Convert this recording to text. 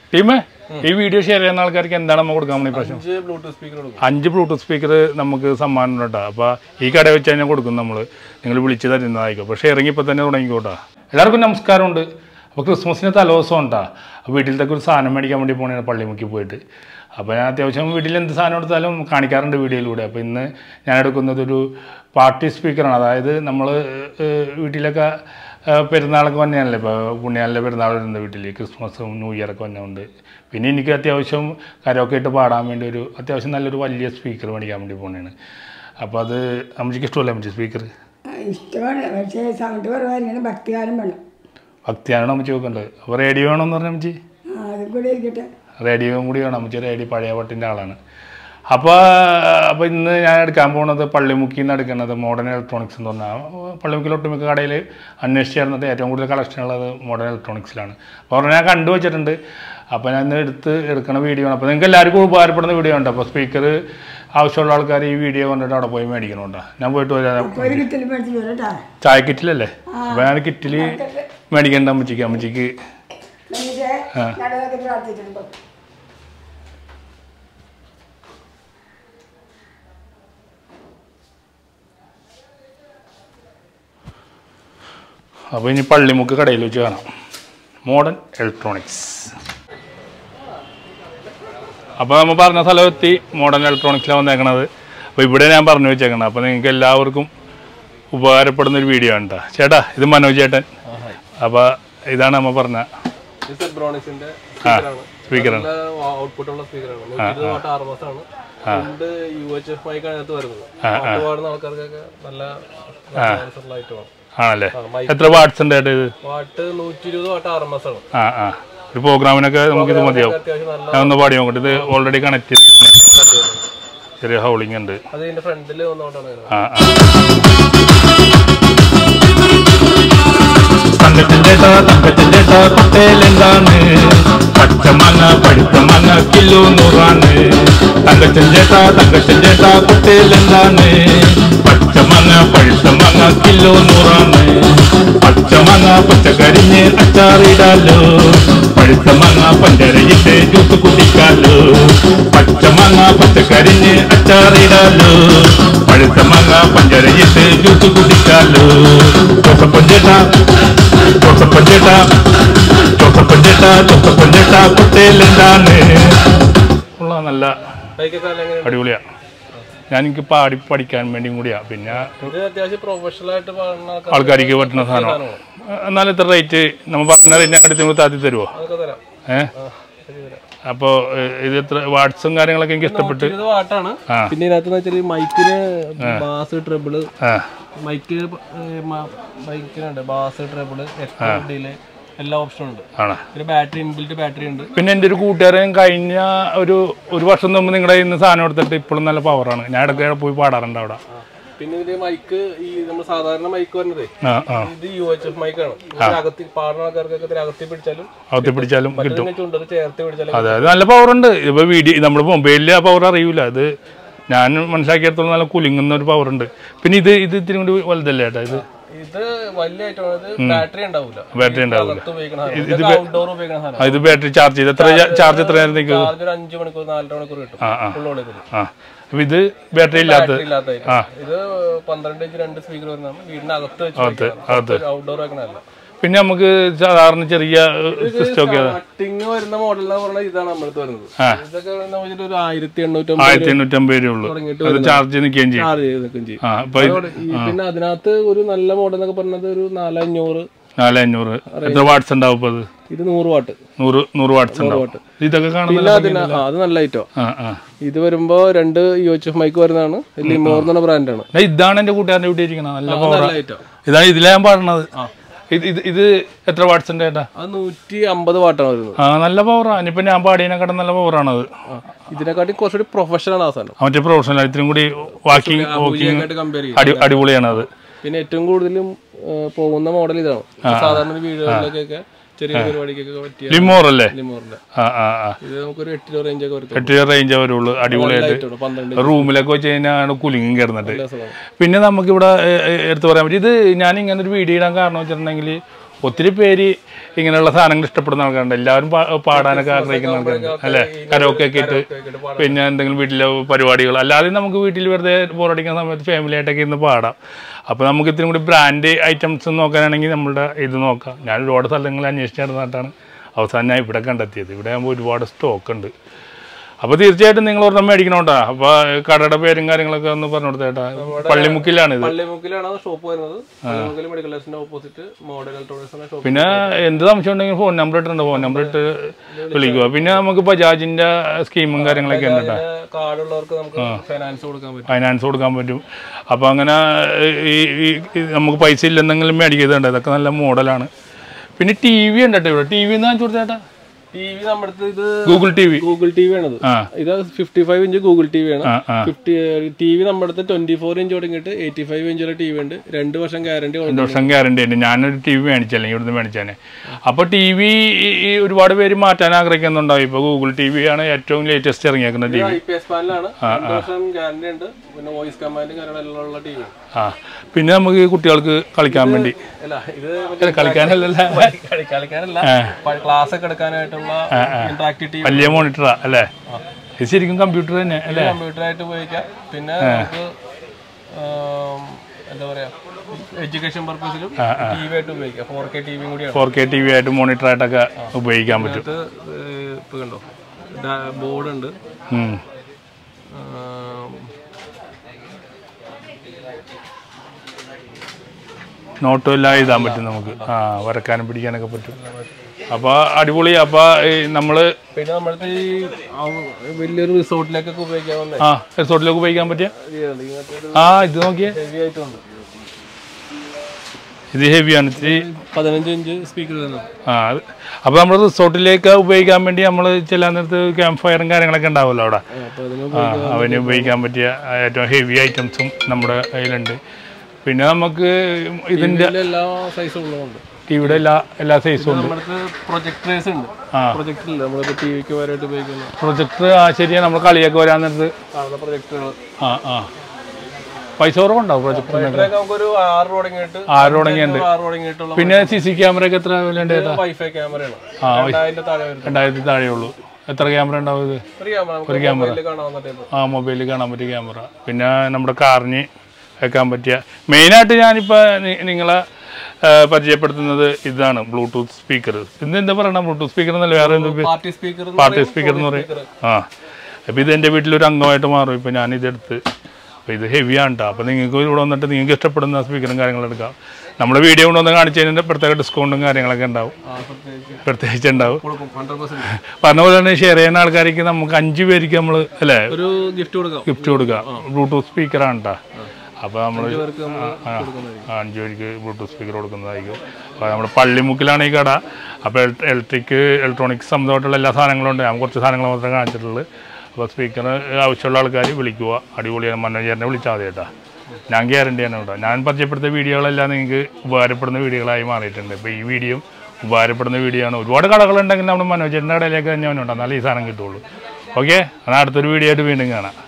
ടീമേ ഈ video share ചെയ്യുന്ന ആൾക്കാർക്ക് എന്താണ് നമ്മൾ കൊടുക്കാൻ വേണ്ടി പ്രശ്നം അഞ്ച് ബ്ലൂടൂത്ത് സ്പീക്കർ കൊടുക്കും അഞ്ച് ബ്ലൂടൂത്ത് സ്പീക്കർ നമുക്ക് സമ്മാനം ഉണ്ട് കേട്ടോ അപ്പോൾ ഈ കട വെച്ച് കഴിഞ്ഞാൽ കൊടുക്കും നമ്മൾ നിങ്ങൾ വിളിച്ച് തരുന്നതായിരിക്കും അപ്പോൾ ഷെയറിങ് ഇപ്പോൾ തന്നെ തുടങ്ങിക്കോട്ടാ എല്ലാവർക്കും നമസ്കാരമുണ്ട് അപ്പോൾ ക്രിസ്മസിന് തലേദിവസം ഉണ്ടാ അപ്പോൾ വീട്ടിലത്തേക്ക് ഒരു സാധനം മേടിക്കാൻ വേണ്ടി പോകണേ പള്ളിമുക്കി പോയിട്ട് അപ്പോൾ ഞാൻ അത്യാവശ്യം വീട്ടിൽ എന്ത് സാധനം എടുത്താലും കാണിക്കാറുണ്ട് വീഡിയോയിലൂടെ അപ്പോൾ ഇന്ന് ഞാൻ എടുക്കുന്നത് ഒരു പാർട്ടി സ്പീക്കറാണ് അതായത് നമ്മൾ വീട്ടിലൊക്കെ ഏഹ്, പെരുന്നാളൊക്കെ വന്നെയാണല്ലോ ഇപ്പോൾ പുണ്യാലിൻ്റെ പെരുന്നാൾ വരുന്നത് വീട്ടിൽ ക്രിസ്മസും ന്യൂ ഇയറൊക്കെ വന്നുകൊണ്ട് പിന്നെ എനിക്ക് അത്യാവശ്യം കരോക്കെ ഇട്ട് പാടാൻ വേണ്ടി ഒരു അത്യാവശ്യം നല്ലൊരു വലിയ സ്പീക്കർ മേടിക്കാൻ വേണ്ടി പോകണേണ് അപ്പോൾ അത് അമ്മച്ചിക്ക് ഇഷ്ടമല്ല അമ്മച്ചി സ്പീക്കർ ഇഷ്ടമാണ് പക്ഷേ സൗണ്ട് കുറവായിരിക്കണം ഭക്തികാലം വേണം ഭക്തിയാണ് അമ്മച്ചി നോക്കേണ്ടത് അപ്പോൾ റേഡിയോ വേണമെന്ന് പറഞ്ഞ അമ്മച്ചി ആ അതും കൂടി ഇരിക്കട്ടെ റേഡിയോയും കൂടി വേണം അമ്മച്ചി റേഡിയോ പഴയ പട്ടിൻ്റെ ആളാണ് അപ്പോൾ അപ്പോൾ ഇന്ന് ഞാൻ എടുക്കാൻ പോകുന്നത് പള്ളിമുക്കിൽ നിന്ന് എടുക്കുന്നത് മോഡേൺ ഇലക്ട്രോണിക്സ് എന്ന് പറഞ്ഞാൽ പള്ളിമുക്കിൽ ഒട്ടുമിക്ക കടയിൽ അന്വേഷിച്ച് ചേർന്നിട്ട് ഏറ്റവും കൂടുതൽ കളക്ഷൻ ഉള്ളത് മോഡേൺ ഇലക്ട്രോണിക്സിലാണ് അപ്പോൾ ഞാൻ കണ്ടു വെച്ചിട്ടുണ്ട് അപ്പോൾ ഞാൻ ഇന്ന് എടുത്ത് എടുക്കുന്ന വീഡിയോ ആണ് അപ്പോൾ നിങ്ങൾക്ക് എല്ലാവർക്കും ഉപകാരപ്പെടുന്ന വീഡിയോ ഉണ്ട് അപ്പോൾ സ്പീക്കർ ആവശ്യമുള്ള ആൾക്കാർ ഈ വീഡിയോ കണ്ടിട്ട് അവിടെ പോയി മേടിക്കണോണ്ടാ ഞാൻ പോയിട്ട് വരാം അപ്പോൾ ഒരു കിറ്റിൽ മേടിച്ച് വരും കേട്ടോ ചായ കിറ്റിലല്ലേ അപ്പോൾ ഞാൻ കിറ്റിൽ മേടിക്കേണ്ട അമ്മച്ചിക്ക് അമ്മച്ചിക്ക് എന്നിട്ട് നടുവൊക്കെ പ്രാർത്ഥിച്ചിട്ടുണ്ട് അപ്പോൾ ഇനി പള്ളിമുക്ക് കടയിൽ വെച്ച് കാണാം മോഡേൺ ഇലക്ട്രോണിക്സ് അപ്പോൾ നമ്മൾ പറഞ്ഞ സ്ഥലമെത്തി മോഡേൺ ഇലക്ട്രോണിക്സിലാണ് വന്നേക്കണത് അപ്പോൾ ഇവിടെ ഞാൻ പറഞ്ഞു വെച്ചേക്കണം അപ്പോൾ നിങ്ങൾക്ക് എല്ലാവർക്കും ഉപകാരപ്പെടുന്ന ഒരു വീഡിയോ ആണ് ട്ടോ. ചേട്ടാ ഇത് മനോജ് ചേട്ടൻ അപ്പോൾ ഇതാണ് നമ്മൾ പറഞ്ഞ ഇത് സെബ്രോണിക്സിന്റെ ആ സ്പീക്കറാണ് സ്പീക്കറാണ് നല്ല ഔട്ട്പുട്ട് ഉള്ള സ്പീക്കറാണ് നൂറ്റി ഇരുപത് വാട്ട് ആറ് മാസമാണ് രണ്ട് യു എച്ച് എഫ് മൈക്ക് അതിനകത്ത് വരുന്നത് പാട്ട് പാടുന്ന ആൾക്കാർക്കൊക്കെ നല്ല ഉള്ള ഐറ്റമാണ് ആണല്ലേ ആ, mic. എത്ര വാട്ട്സ് ഉണ്ട് ചേട്ടാ ഇത് വാട്ട് നൂറ്റി ഇരുപത് വാട്ട് ആറ് മാസമാണ് ആ ആ ഒരു പ്രോഗ്രാമിനൊക്കെ നമുക്കിത് മതിയാവും അത്യാവശ്യം നല്ല ഞാൻ ഒന്ന് പാടി നോക്കട്ടെ ഇത് ഓൾറെഡി കണക്ട് ചെയ്ത് ചെറിയ ഹൗളിംഗ് ഉണ്ട് അത് ഇതിന്റെ ഫ്രണ്ടിൽ വന്നോണ്ടാണ് വരുന്നത് ആ ആ തങ്കത്തിന്റെ തങ്കത്തിന്റെ കുട്ടയിലെന്താണ് പച്ചമങ്ങ പഴുത്തമങ്ങ കിലോ നൂറാണ് തങ്കത്തിന്റെ തങ്കത്തിന്റെ കുട്ടയിലെന്താണ് പച്ചമങ്ങ പഴുത്തമങ്ങ കിലോ നൂറാണ് പച്ചമങ്ങ പച്ചക്കരിഞ്ഞ് അച്ചാറിടാലോ പഴുത്തമങ്ങ പഞ്ചരയിട്ട് ജ്യൂസ് കുടിക്കാലോ പച്ചമങ്ങ പച്ചക്കരിഞ്ഞ് അച്ചാറിടാലോ പഴുത്തമങ്ങ പഞ്ചരയിട്ട് ജ്യൂസ് കുടിക്കാലോ ചോക്കപ്പഞ്ചേട്ടാ ചോക്കപ്പഞ്ചേട്ടാ ചോക്കപ്പഞ്ചേട്ടാ ചോക്കപ്പഞ്ചേട്ടാ കുട്ടയിലെന്താണ് ഉള്ള നല്ല ബൈക്കൊക്കെ അല്ലെങ്കിൽ അടിപൊളിയാ ഞാൻ എനിക്ക് പാടി പഠിക്കാൻ വേണ്ടിയും കൂടിയാ പിന്നെ ഇത് അത്യാവശ്യം പ്രൊഫഷണൽ ആയിട്ട് പാടുന്ന ആൾക്കാർ ആൾക്കാർക്ക് പറ്റുന്ന സാധനമാണ് എന്നാലും ഇത്ര റേറ്റ് നമ്മൾ പറഞ്ഞ റേറ്റ് അങ്ങോട്ട് നിങ്ങൾ താത്തി തരുമോ അതൊക്കെ തരാം ഏഹ് ആ, ശരി തരാം അപ്പോൾ ഇത് എത്ര വാട്സും കാര്യങ്ങളൊക്കെ എനിക്ക് ഇഷ്ടപ്പെട്ട് ഇരുപത് വാട്ടാണ് ആ. പിന്നെ ഇതിനകത്ത് വെച്ചാൽ മൈക്കിന് ബാസ് ട്രിബിള് ആ മൈക്ക് മൈക്കിനുണ്ട് ബാസ് ട്രിബിള് എഫ് ഡിലെ എല്ലാ ഓപ്ഷനും ഉണ്ട് ആണ് പിന്നെ ബാറ്ററി ഇൻബിൽറ്റ് ബാറ്ററി ഉണ്ട് പിന്നെ എൻ്റെ ഒരു കൂട്ടുകാരൻ കഴിഞ്ഞ ഒരു ഒരു വർഷം മുമ്പ് നിങ്ങളുടെ ഇന്ന് സാധനം എടുത്തിട്ട് ഇപ്പോഴും നല്ല പവറാണ് ഞാൻ ഇടയ്ക്ക് പോയി പാടാറുണ്ട് അവിടെ പിന്നെ ഇതിന്റെ മൈക്ക് ഈ നമ്മൾ സാധാരണ മൈക്ക് വരുന്നത് ആ ആ ഇത് യു എച്ച് എഫ് മൈക്കാണ് അകത്തി പാടുന്ന ആൾക്കാർക്കൊക്കെ ഇതിന് അകത്തി പിടിച്ചാലും അകത്തി പിടിച്ചാലും കിട്ടും ഇതിനെ ചുണ്ടത് ചേർത്ത് പിടിച്ചാലും അതെ അത് നല്ല പവറുണ്ട് ഇപ്പൊ വീഡിയോ നമ്മൾ മൊബൈലിൽ ആ പവർ അറിയൂല അത് ഞാൻ മനസ്സിലാക്കിയിടത്തോളം നല്ല കുലുങ്ങുന്ന ഒരു പവർ ഉണ്ട് പിന്നെ ഇത് ഇത് ഇത്തിരി കൂടി വലുതല്ലേ ചേട്ടാ ഇത് ഇത് വലിയ ഐറ്റമാണ് ഇത് ബാറ്ററി ഉണ്ടാവില്ല ബാറ്ററി ഉണ്ടാവില്ല അകത്ത് ഉപയോഗിക്കുന്ന സാധനം ഇതൊക്കെ ഔട്ട്ഡോർ ഉപയോഗിക്കുന്ന സാധനം ആ, ഇത് ബാറ്ററി ചാർജ് ചെയ്ത് എത്ര ചാർജ് എത്ര നേരം നിൽക്കും ചാർജ് ഒരു അഞ്ച് മണിക്കൂർ നാലര മണിക്കൂർ കിട്ടും ആ ആ ഫുൾ മണിക്കൂർ ആ അപ്പൊ ഇത് ബാറ്ററി ഇല്ലാത്ത ബാറ്ററി ഇല്ലാത്ത item. ആ. ഇത് പന്ത്രണ്ട് ഇഞ്ച് രണ്ട് സ്പീക്കർ വരുന്നതാണ് വീടിനകത്ത് അകത്ത് അകത്ത് വെച്ച് ഔട്ട്ഡോർ വെക്കണല്ല പിന്നെ നമുക്ക് സാധാരണ ചെറിയ സിസ്റ്റം ഒക്കെ സ്റ്റാർട്ടിങ് വരുന്ന മോഡൽ എന്ന് പറഞ്ഞാൽ ഇതാണ് നമ്മുടെ വരുന്നത് ആ. ഇതൊക്കെ എന്ന് വെച്ചിട്ട് ഒരു ആയിരത്തി എണ്ണൂറ്റമ്പത് ആയിരത്തി എണ്ണൂറ്റമ്പത് രൂപ ഉള്ളൂ തുടങ്ങിയിട്ട് അത് ചാർജ് നിൽക്കുകയും ചെയ്യും ചാർജ് ചെയ്ത് നിൽക്കുകയും ചെയ്യും ആ അപ്പൊ ഇത് അതോടെ ഈ പിന്നെ അതിനകത്ത് ഒരു നല്ല മോഡൽ എന്നൊക്കെ പറഞ്ഞത് ഒരു നാലഞ്ഞൂറ് നാല് അഞ്ഞൂറ് എത്ര വാട്ട്സ് ഉണ്ടാവും ഇപ്പൊ അത് ഇത് നൂറ് വാട്ട് നൂറ് നൂറ് വാട്ട്സ് ഉണ്ടാവും ഇതൊക്കെ പിന്നെ കാണുന്നില്ല അതിന് ആ, അത് നല്ല ഐറ്റോ ആ ആ ഇത് വരുമ്പോ രണ്ട് യു എച്ച് എഫ് മൈക്ക് വരുന്നതാണ് ലിമോർ എന്ന ബ്രാൻഡാണ് ദാ ഇതാണ് എന്റെ കൂട്ടുകാരന്റെ വീട്ടിൽ ഇരിക്കണം നല്ല പവർ നല്ല ഐറ്റോ ഇതാണ് ഇതിലാ ഞാൻ പാടുന്നത് ഇത് ഇത് ഇത് എത്ര വാട്ട്സിന്റെ ഏട്ടാ അത് നൂറ്റി അമ്പത് വാട്ടാണ് വരുന്നത് ആ നല്ല പവറാണ് ഇനിയിപ്പോ ഞാൻ പാടിയതിനെക്കാട്ടും നല്ല പവറാണത് ആ, ഇതിനെക്കാട്ടി കുറച്ചുകൂടി പ്രൊഫഷണൽ ആ സാധനം മറ്റേ പ്രൊഫഷണൽ ഇത്രയും കൂടി വാക്കിംഗ് വോക്കിംഗ് ഇതിനെക്കാട്ടി കമ്പയർ ചെയ്യും അടി അടിപൊളിയാണ് അത് പിന്നെ ഏറ്റവും കൂടുതലും ആ, പോകുന്ന മോഡൽ ഇതാണ് സാധാരണ വീടുകളിലേക്കൊക്കെ ചെറിയ പരിപാടിക്കൊക്കെ പറ്റിയ ലിമോർ അല്ലേ ലിമോറിന്റെ ആ ആ ആ ഇത് നമുക്കൊരു എട്ട് രൂപ റേഞ്ച് ഒക്കെ വരും എട്ട് റേഞ്ച് വരുള്ളൂ അടിപൊളിയായിട്ട് ആയിട്ടുള്ളൂ പന്ത്രണ്ട് റൂമിലൊക്കെ വെച്ച് കഴിഞ്ഞാൽ കുലുങ്ങും കയറുന്നിട്ട് ദിവസമാണ് പിന്നെ നമുക്കിവിടെ ഏ, ഏ, എടുത്തു പറയാൻ പറ്റും ഇത് ഞാൻ ഇങ്ങനെ ഒരു വീഡിയോ ഇടാൻ കാരണം വെച്ചിട്ടുണ്ടെങ്കിൽ ഒത്തിരി പേര് ഇങ്ങനെയുള്ള സാധനങ്ങൾ ഇഷ്ടപ്പെടുന്ന ആൾക്കാരുണ്ട് എല്ലാവരും പാ- പാടാനൊക്കെ ആഗ്രഹിക്കുന്ന ആൾക്കാരുണ്ട് അല്ലേ കരോക്കെ ഒക്കെ ഇട്ട് പിന്നെ എന്തെങ്കിലും വീട്ടിലെ പരിപാടികൾ അല്ലാതെ നമുക്ക് വീട്ടിൽ വെറുതെ ബോറടിക്കുന്ന സമയത്ത് ഫാമിലി ആയിട്ടൊക്കെ ഇന്ന് പാടാം അപ്പോൾ നമുക്ക് ഇത്തിരി കൂടി ബ്രാൻഡ് ഐറ്റംസ് നോക്കാനാണെങ്കിൽ നമ്മളുടെ ഇത് നോക്കാം ഞാൻ ഒരുപാട് സ്ഥലങ്ങൾ അന്വേഷിച്ച് നടന്നിട്ടാണ് അവസാനം ഞാൻ ഇവിടെ കണ്ടെത്തിയത് ഇവിടെ ആകുമ്പോൾ ഒരുപാട് സ്റ്റോക്ക് ഉണ്ട് അപ്പോൾ തീർച്ചയായിട്ടും നിങ്ങൾ ഒരെണ്ണം മേടിക്കണോട്ടാ അപ്പോൾ കടയുടെ പേരും കാര്യങ്ങളൊക്കെ ഒന്ന് പറഞ്ഞു കൊടുത്തേട്ടാ പള്ളിമുക്കിലാണ് ഇത് പള്ളിമുക്കിലാണ് ഷോപ്പ് വരുന്നത് പള്ളിമുക്കിൽ മെഡിക്കൽ ലെസിന്റെ ഓപ്പോസിറ്റ് മോഡൽ ഇലക്ട്രോണിക്സ് എന്ന ഷോപ്പ് പിന്നെ എന്ത് സംശയം ഉണ്ടെങ്കിൽ ഫോൺ നമ്പർ ഇട്ടിട്ടുണ്ട് ഫോൺ നമ്പർ ഇട്ട് വിളിക്കുക പിന്നെ നമുക്ക് ബജാജിന്റെ സ്കീമും കാര്യങ്ങളൊക്കെ ഉണ്ട് കേട്ടോ കാർഡ് ഉള്ളവർക്ക് നമുക്ക് ഫൈനാൻസ് കൊടുക്കാൻ പറ്റും ഫൈനാൻസ് കൊടുക്കാൻ പറ്റും അപ്പോൾ അങ്ങനെ ഈ ഈ- ഈ നമുക്ക് പൈസ ഇല്ലെന്നെങ്കിലും മേടിക്കുന്നുണ്ട് ഇതൊക്കെ നല്ല മോഡലാണ് പിന്നെ ടി വി ഉണ്ട് കേട്ടോ ഇവിടെ ടി വി എന്ന് കാണിച്ചു കൊടുത്തേട്ടാ ടി വി നമ്മുടെ അടുത്ത് ഇത് Google T V Google T V ആണത് ആ ഇത് fifty five inch Google T V ആണ് ആ ആ ഫിഫ്റ്റി ടി വി നമ്മുടെ അടുത്ത് ട്വന്റി ഫോർ ഇഞ്ച് തുടങ്ങിയിട്ട് എയ്റ്റി ഫൈവ് ഇഞ്ച് വരെ ടി വി ഉണ്ട് രണ്ട് വർഷം ഗ്യാരണ്ടി രണ്ട് വർഷം ഗ്യാരണ്ടി ഉണ്ട് ഞാനൊരു ടി വി മേടിച്ചല്ലേ ഇവിടുന്ന് മേടിച്ചാനെ അപ്പോൾ ടി വി ഒരുപാട് പേര് മാറ്റാൻ ആഗ്രഹിക്കുന്നുണ്ടാവും ഇപ്പോൾ ഗൂഗിൾ ടി വി ആണ് ഏറ്റവും ലേറ്റസ്റ്റ് ഇറങ്ങിയേക്കുന്ന T V I P S പാനലാണ് രണ്ട് വർഷം ഗ്യാരണ്ടി ഉണ്ട് പിന്നെ വോയിസ് കമാൻഡ് കാര്യങ്ങളെല്ലാം ഉള്ള ടി വി ആ പിന്നെ നമുക്ക് കുട്ടികൾക്ക് കളിക്കാൻ വേണ്ടി അല്ല ഇത് അല്ല, കളിക്കാനല്ലല്ല കളി- കളിക്കാനല്ല ക്ലാസ് ഒക്കെ എടുക്കാനായിട്ടുള്ള ഇന്ററാക്റ്റീവ് ടി വി വലിയ മോണിറ്ററാ അല്ലേ ഇത് ശരിക്കും കമ്പ്യൂട്ടർ തന്നെ അല്ലേ കമ്പ്യൂട്ടർ ആയിട്ട് ഉപയോഗിക്കാം പിന്നെ നമുക്ക് ആം, എന്താ പറയാ എഡ്യൂക്കേഷൻ പർപ്പസിലും ടി വി ആയിട്ട് ഉപയോഗിക്കാം ഫോർ കെ ടി വിയും കൂടിയാണ് ഫോർ കെ ടി വി ആയിട്ട് മോണിറ്റർ ആയിട്ടൊക്കെ ഉപയോഗിക്കാൻ പറ്റും ഇത് ഇപ്പൊ കണ്ടോ ബോർഡ് ഉണ്ട് ഉം. ആം, നോട്ടും എല്ലാം എഴുതാൻ പറ്റും നമുക്ക് ആ വരക്കാനും പിടിക്കാനൊക്കെ പറ്റും അപ്പോൾ അടിപൊളി അപ്പോൾ നമ്മൾ പിന്നെ നമ്മളത്തെ ഈ ആ വലിയൊരു റിസോർട്ടിലേക്കൊക്കെ ഉപയോഗിക്കാവുന്ന ആ റിസോർട്ടിലേക്ക് ഉപയോഗിക്കാൻ പറ്റിയ ഇങ്ങനത്തെ ഒരു ആ ഇത് നോക്കിയേ ഹെവി ആയിട്ടുണ്ട് ഇത് ഹെവിയാണ് ഇത്തിരി പതിനഞ്ച് ഇഞ്ച് സ്പീക്കർ വരുന്നത് ആ അത് അപ്പോൾ നമ്മൾ റിസോർട്ടിലേക്ക് ഉപയോഗിക്കാൻ വേണ്ടി നമ്മൾ ചില നേരത്ത് ക്യാമ്പ് ഫയറും കാര്യങ്ങളൊക്കെ ഉണ്ടാവുമല്ലോ അവിടെ അപ്പൊ അതിന് ആ അവന് ഉപയോഗിക്കാൻ പറ്റിയ ഏറ്റവും ഹെവി ഐറ്റംസും നമ്മുടെ കയ്യിലുണ്ട് പിന്നെ നമുക്ക് ഇതിൻ്റെ ഇതിന്റെ എല്ലാ സൈസും ഉള്ളതുണ്ട് ടിവിയുടെ എല്ലാ എല്ലാ സൈസും ഉണ്ട് നമ്മുടെ പ്രൊജക്ടേഴ്സ് ഉണ്ട് ആ. പ്രൊജക്ടർ ഇല്ല നമ്മളിപ്പോ ടി വിക്ക് വരായിട്ട് ഉപയോഗിക്കുന്ന പ്രൊജക്ടർ ആ ശരിയാ നമ്മൾ കളിയൊക്കെ വരാൻ നേരത്ത് കാണുന്ന പ്രൊജക്ടറുകൾ ആ ആ പൈസ കുറവുണ്ടാവും പ്രൊജക്ടറിന് ഇതിനൊക്കെ നമുക്കൊരു ആറ് തുടങ്ങിയിട്ട് ആറ് തുടങ്ങിയുണ്ട് ആറ് തുടങ്ങിയിട്ടുള്ള പിന്നെ സി സി ക്യാമറയൊക്കെ എത്ര വിലയുണ്ട് ചേട്ടാ വൈഫൈ ക്യാമറയാണ് ആ, രണ്ടായിരത്തിന്റെ താഴെ വരുന്നത് രണ്ടായിരത്തി താഴെയുള്ളൂ എത്ര ക്യാമറ ഉണ്ടാവും ഇത് ഒരു ക്യാമറ നമുക്ക് മൊബൈലിൽ കാണാവുന്ന ടൈപ്പ് ആ മൊബൈലിൽ കാണാൻ പറ്റിയ ക്യാമറ പിന്നെ നമ്മുടെ കാറിന് വെക്കാൻ പറ്റിയ മെയിനായിട്ട് ഞാനിപ്പോൾ നിങ്ങളെ ആ, പരിചയപ്പെടുത്തുന്നത് ഇതാണ് ബ്ലൂടൂത്ത് സ്പീക്കർ ഇന്ന് എന്താ പറയണം ബ്ലൂടൂത്ത് സ്പീക്കർ എന്നല്ല വേറെ എന്ത് പാർട്ടി സ്പീക്കർ പാർട്ടി സ്പീക്കർ എന്ന് പറയും ആ അപ്പോൾ ഇത് എൻ്റെ വീട്ടിലൊരു അംഗമായിട്ട് മാറും ഇപ്പോൾ ഞാനിതെടുത്ത് അപ്പോൾ ഇത് ഹെവിയാണ് കേട്ടോ അപ്പോൾ നിങ്ങൾക്ക് ഇവിടെ വന്നിട്ട് നിങ്ങൾക്ക് ഇഷ്ടപ്പെടുന്ന സ്പീക്കറും കാര്യങ്ങളും എടുക്കാം നമ്മുടെ വീഡിയോ കൊണ്ടുവന്ന് കാണിച്ചു കഴിഞ്ഞാൽ പ്രത്യേക ഡിസ്കൗണ്ടും കാര്യങ്ങളൊക്കെ ഉണ്ടാവും പ്രത്യേകിച്ച് പ്രത്യേകിച്ച് ഉണ്ടാവും കൊടുക്കും ഹൺഡ്രഡ് പെർസെന്റ് പറഞ്ഞ പോലെ തന്നെ ഷെയർ ചെയ്യുന്ന ആൾക്കാർക്ക് നമുക്ക് അഞ്ച് പേർക്ക് നമ്മൾ അല്ലേ ഒരു ഗിഫ്റ്റ് കൊടുക്കാം ഗിഫ്റ്റ് കൊടുക്കുക ബ്ലൂടൂത്ത് സ്പീക്കറാണ് കേട്ടോ അപ്പോൾ നമ്മൾ പേർക്ക് നമ്മൾ കൊടുക്കുന്നതായിരിക്കും അഞ്ച് പേർക്ക് ബ്ലൂടൂത്ത് സ്പീക്കർ കൊടുക്കുന്നതായിരിക്കും അപ്പോൾ നമ്മുടെ പള്ളിമുക്കിലാണ് ഈ കട അപ്പോൾ ഇലക്ട്രിക് ഇലക്ട്രോണിക്സ് സംബന്ധമായിട്ടുള്ള എല്ലാ സാധനങ്ങളും ഉണ്ട് ഞാൻ കുറച്ച് സാധനങ്ങൾ മാത്രമേ കാണിച്ചിട്ടുള്ളൂ അപ്പോൾ സ്പീക്കർ ആവശ്യമുള്ള ആൾക്കാർ വിളിക്കുക അടിപൊളിയാണ് മനോജറിനെ വിളിച്ചാൽ മതി കേട്ടോ ഞാൻ ഗ്യാരണ്ടിയാണ് കേട്ടോ ഞാൻ പരിചയപ്പെടുത്തിയ വീഡിയോകളെല്ലാം നിങ്ങൾക്ക് ഉപകാരപ്പെടുന്ന വീഡിയോകളായി മാറിയിട്ടുണ്ട് ഇപ്പോൾ ഈ വീഡിയോ ഉപകാരപ്പെടുന്ന വീഡിയോ ആണ് ഒരുപാട് കടകളുണ്ടെങ്കിൽ നമ്മുടെ മനോജറിൻ്റെ കടയിലേക്ക് തന്നെ അവനുണ്ട് എന്നാലേ ഈ സാധനം കിട്ടുള്ളൂ ഓക്കെ എന്നാൽ അടുത്തൊരു വീഡിയോ ആയിട്ട് വീണ്ടും കാണാം